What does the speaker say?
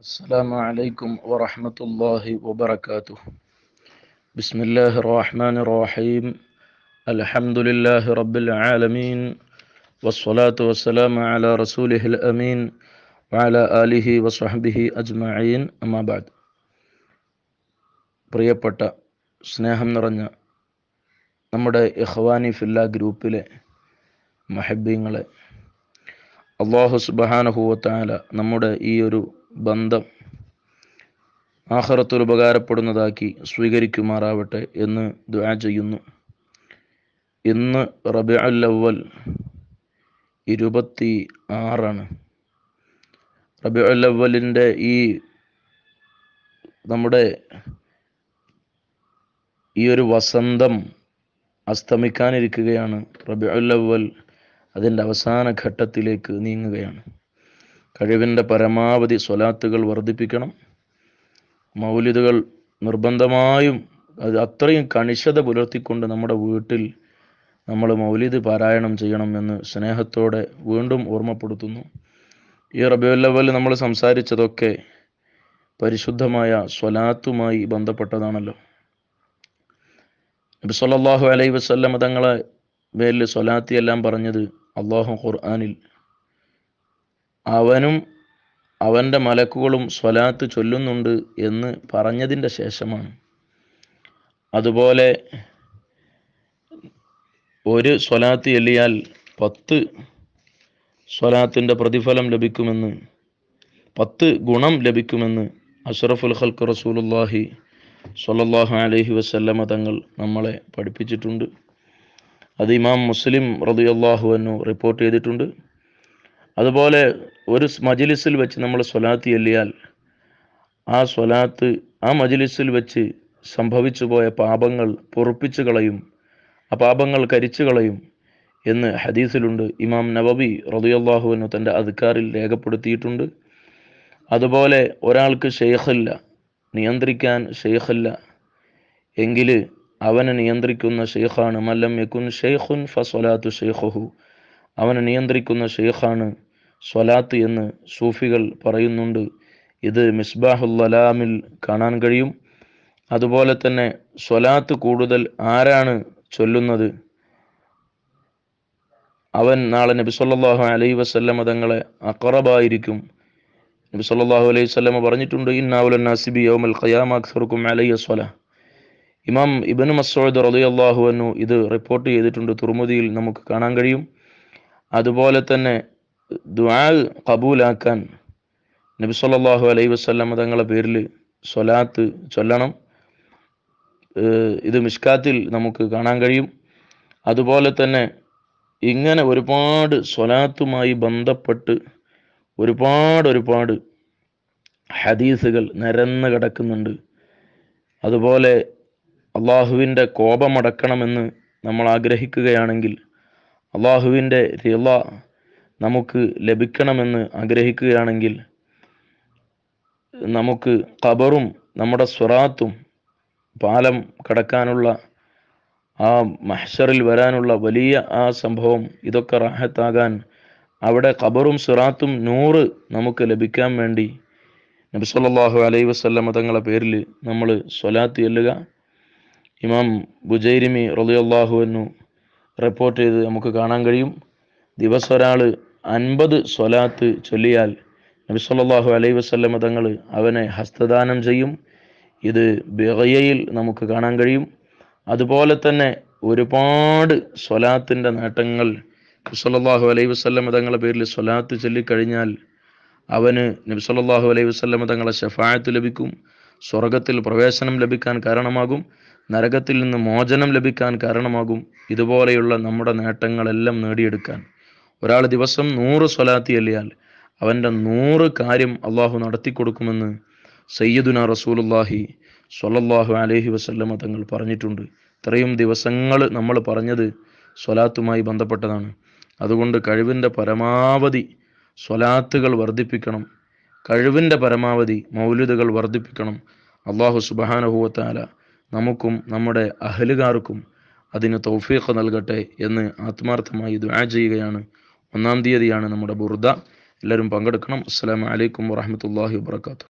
السلام عليكم ورحمة الله وبركاته بسم الله الرحمن الرحيم الحمد لله رب العالمين والصلاة والسلام على رسوله الأمين وعلى آله وصحبه أجمعين أما بعد പ്രിയപ്പെട്ട സ്നേഹം നിറഞ്ഞ നമ്മുടെ ഇഖ്വാനി ഫില്ല ഗ്രൂപ്പിലെ മഹബീങ്ങളെ അള്ളാഹു സുബാനഹുവത്താല നമ്മുടെ ഈ ഒരു ബന്ധം ആഹ്റത്തിൽ ഉപകാരപ്പെടുന്നതാക്കി സ്വീകരിക്കുമാറാവട്ടെ എന്ന് ദ്വാ ചെയ്യുന്നു ഇന്ന് റബി അല്ലവൽ ഇരുപത്തി ആറാണ് റബി അല്ലവലിൻ്റെ ഈ നമ്മുടെ ഈ ഒരു വസന്തം അസ്തമിക്കാനിരിക്കുകയാണ് റബി അല്ലവൽ അതിൻ്റെ അവസാന ഘട്ടത്തിലേക്ക് നീങ്ങുകയാണ് കഴിവിൻ്റെ പരമാവധി സ്വലാത്തുകൾ വർദ്ധിപ്പിക്കണം മൗലിദുകൾ നിർബന്ധമായും അത് അത്രയും കണിശത പുലർത്തിക്കൊണ്ട് നമ്മുടെ വീട്ടിൽ നമ്മൾ മൗലിദ് പാരായണം ചെയ്യണം എന്ന് സ്നേഹത്തോടെ വീണ്ടും ഓർമ്മപ്പെടുത്തുന്നു ഈ റബിയുല്ലവൽ നമ്മൾ സംസാരിച്ചതൊക്കെ പരിശുദ്ധമായ സ്വലാത്തുമായി ബന്ധപ്പെട്ടതാണല്ലോ നബി സല്ലല്ലാഹു അലൈഹി വസല്ലം തങ്ങളെ മേലിൽ സ്വലാത്തി എല്ലാം പറഞ്ഞത് അള്ളാഹു ഖുർആാനിൽ അവനും അവൻ്റെ മലക്കുകളും സ്വലാത്ത് ചൊല്ലുന്നുണ്ട് എന്ന് പറഞ്ഞതിൻ്റെ ശേഷമാണ് അതുപോലെ ഒരു സ്വലാത്ത് എല്ലിയാൽ പത്ത് സ്വലാത്തിൻ്റെ പ്രതിഫലം ലഭിക്കുമെന്ന് പത്ത് ഗുണം ലഭിക്കുമെന്ന് അഷറഫുൽ ഖൽക്ക് റസൂലുല്ലാഹി സ്വല്ലല്ലാഹു അലൈഹി വസല്ലമ തങ്ങൾ നമ്മളെ പഠിപ്പിച്ചിട്ടുണ്ട് അത് ഇമാം മുസ്ലിം റളിയല്ലാഹു അൻഹു റിപ്പോർട്ട് ചെയ്തിട്ടുണ്ട് അതുപോലെ ഒരു മജിലിസിൽ വെച്ച് നമ്മൾ സ്വലാത്ത് എല്ലിയാൽ ആ സ്വലാത്ത് ആ മജിലിസിൽ വെച്ച് സംഭവിച്ചു പോയ പാപങ്ങൾ പൊറുപ്പിച്ചു കളയും ആ പാപങ്ങൾ കരിച്ചു കളയും എന്ന് ഹദീസിലുണ്ട് ഇമാം നവബി റളിയല്ലാഹുവിനു തൻ്റെ അധികാറിൽ രേഖപ്പെടുത്തിയിട്ടുണ്ട് അതുപോലെ ഒരാൾക്ക് ഷെയ്ഖില്ല നിയന്ത്രിക്കാൻ ഷെയ്ഖില്ല എങ്കിൽ അവനെ നിയന്ത്രിക്കുന്ന ഷെയ്ഖാണ് മല്ലം യക്കുൻ ഷെയ്ഖുൻ ഫസ്വലാത്തു ഷെയ്ഖുഹു അവനെ നിയന്ത്രിക്കുന്ന ഷെയ്ഖാണ് സ്വലാത്ത് എന്ന് സൂഫികൾ പറയുന്നുണ്ട് ഇത് മിസ്ബാഹുല്ലലാമിൽ കാണാൻ കഴിയും അതുപോലെ തന്നെ സ്വലാത്ത് കൂടുതൽ ആരാണ് ചൊല്ലുന്നത് അവൻ നാളെ നബി സല്ലല്ലാഹു അലൈഹി വസല്ലമ തങ്ങളെ അക്റബായിരിക്കും നബി സല്ലല്ലാഹു അലൈഹി വസല്ലമ പറഞ്ഞിട്ടുണ്ട് ഇന്നാവുലൻ നാസിബി യൗമൽ ഖിയാമ അക്സറുക്കും അലൈഹി സ്വലാ ഇമാം ഇബ്നു മസ്ഊദ് റളിയല്ലാഹു അൻഹു ഇത് റിപ്പോർട്ട് ചെയ്തിട്ടുണ്ട് തുർമുദിയിൽ നമുക്ക് കാണാൻ കഴിയും അതുപോലെ തന്നെ ദുആ കബൂലാക്കാൻ നബി സല്ലല്ലാഹു അലൈഹി വസല്ലം തങ്ങളുടെ പേരിൽ സ്വലാത്ത് ചൊല്ലണം ഇത് മിഷ്കാത്തിൽ നമുക്ക് കാണാൻ കഴിയും അതുപോലെ തന്നെ ഇങ്ങനെ ഒരുപാട് സ്വലാത്തുമായി ബന്ധപ്പെട്ട് ഒരുപാട് ഒരുപാട് ഹദീസുകൾ നിരന്ന് കിടക്കുന്നുണ്ട് അതുപോലെ അള്ളാഹുവിൻ്റെ കോപമടക്കണമെന്ന് നമ്മൾ ആഗ്രഹിക്കുകയാണെങ്കിൽ അള്ളാഹുവിൻ്റെ റിള നമുക്ക് ലഭിക്കണമെന്ന് ആഗ്രഹിക്കുകയാണെങ്കിൽ നമുക്ക് ഖബറും നമ്മുടെ സ്വറാത്തും പാലം കടക്കാനുള്ള ആ മഹ്ഷറിൽ വരാനുള്ള വലിയ ആ സംഭവം ഇതൊക്കെ റാഹത്താകാൻ അവിടെ ഖബറും സിറാത്തും നൂറ് നമുക്ക് ലഭിക്കാൻ വേണ്ടി നബി സല്ലല്ലാഹു അലൈഹി വസല്ലമ തങ്ങളെ പേരിൽ നമ്മൾ സ്വലാത്ത് ചെല്ലുക ഇമാം ബുജൈരിമി റളിയല്ലാഹു അൻഹു റിപ്പോർട്ട് ചെയ്ത് നമുക്ക് കാണാൻ കഴിയും ദിവസം ഒരാൾ അൻപത് സ്വലാത്ത് ചൊല്ലിയാൽ നബി സല്ലല്ലാഹു അലൈഹി വസല്ലമ തങ്ങൾ അവനെ ഹസ്തദാനം ചെയ്യും ഇത് ബിഗയയിൽ നമുക്ക് കാണാൻ കഴിയും അതുപോലെ തന്നെ ഒരുപാട് സ്വലാത്തിൻ്റെ നേട്ടങ്ങൾ നബി സല്ലല്ലാഹു അലൈഹി വസല്ലമ തങ്ങളുടെ പേരിൽ സ്വലാത്ത് ചൊല്ലിക്കഴിഞ്ഞാൽ അവന് നബി സല്ലല്ലാഹു അലൈഹി വസല്ലമ തങ്ങളെ ഷഫായത്ത് ലഭിക്കും സ്വർഗത്തിൽ പ്രവേശനം ലഭിക്കാൻ കാരണമാകും നരകത്തിൽ നിന്ന് മോചനം ലഭിക്കാൻ കാരണമാകും ഇതുപോലെയുള്ള നമ്മുടെ നേട്ടങ്ങളെല്ലാം നേടിയെടുക്കാൻ ഒരാൾ ദിവസം നൂറ് സ്വലാത്തി എല്ലിയാൽ അവൻ്റെ നൂറ് കാര്യം അള്ളാഹു നടത്തി കൊടുക്കുമെന്ന് സയ്യിദുന റസൂലുല്ലാഹി സ്വല്ലല്ലാഹു അലൈഹി വസല്ലമ തങ്ങൾ പറഞ്ഞിട്ടുണ്ട് ഇത്രയും ദിവസങ്ങൾ നമ്മൾ പറഞ്ഞത് സ്വലാത്തുമായി ബന്ധപ്പെട്ടതാണ് അതുകൊണ്ട് കഴിവിൻ്റെ പരമാവധി സ്വലാത്തുകൾ വർദ്ധിപ്പിക്കണം കഴിവിൻ്റെ പരമാവധി മൗലിദുകൾ വർദ്ധിപ്പിക്കണം അള്ളാഹു സുബാനഹുവത്താല നമുക്കും നമ്മുടെ അഹലുകാർക്കും അതിന് തൗഫീഖ് നൽകട്ടെ എന്ന് ആത്മാർത്ഥമായി ദുആ ചെയ്യുകയാണ് ഒന്നാം തീയതിയാണ് നമ്മുടെ ബുർദ എല്ലാവരും പങ്കെടുക്കണം അസ്സലാമു അലൈക്കും വറഹ്മത്തുള്ളാഹി വബറകാതുഹു